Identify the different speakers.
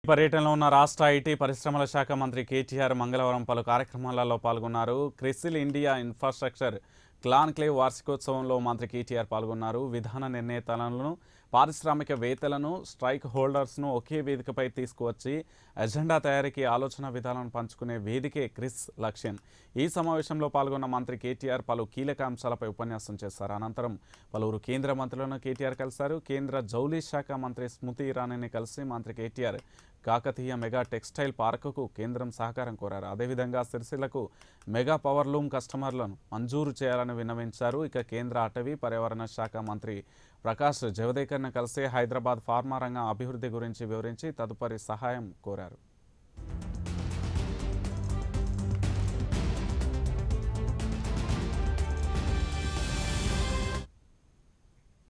Speaker 1: పర్యటనలో ఉన్న రాష్ట్ర ఐటీ పరిశ్రమల శాఖ మంత్రి కేటీఆర్ మంగళవారం పలు కార్యక్రమాలలో పాల్గొన్నారు క్రిసిల్ ఇండియా ఇన్ఫ్రాస్ట్రక్చర్ క్లాన్క్లేవ్ వార్షికోత్సవంలో మంత్రి కేటీఆర్ పాల్గొన్నారు విధాన నిర్ణేతలను పారిశ్రామికవేత్తలను స్ట్రైక్ హోల్డర్స్ను ఒకే వేదికపై తీసుకువచ్చి ఎజెండా తయారీకి ఆలోచన విధానాలను పంచుకునే వేదికే క్రిస్ లక్ష్యం ఈ సమావేశంలో పాల్గొన్న మంత్రి కేటీఆర్ పలు కీలక అంశాలపై ఉపన్యాసం చేశారు అనంతరం పలువురు కేంద్ర మంత్రులను కేటీఆర్ కలిశారు కేంద్ర జౌళి శాఖ మంత్రి స్మృతి ఇరానీని కలిసి మంత్రి కేటీఆర్ కాకతీయ మెగా టెక్స్టైల్ పార్కుకు కేంద్రం సహకారం కోరారు అదేవిధంగా సిరిసిల్లకు మెగా పవర్ లూమ్ కస్టమర్లను మంజూరు చేయాలని విన్నవించారు ఇక కేంద్ర అటవీ పర్యావరణ శాఖ మంత్రి ప్రకాష్ జవదేకర్ను కలిసి హైదరాబాద్ ఫార్మా రంగం అభివృద్ధి గురించి వివరించి తదుపరి సహాయం కోరారు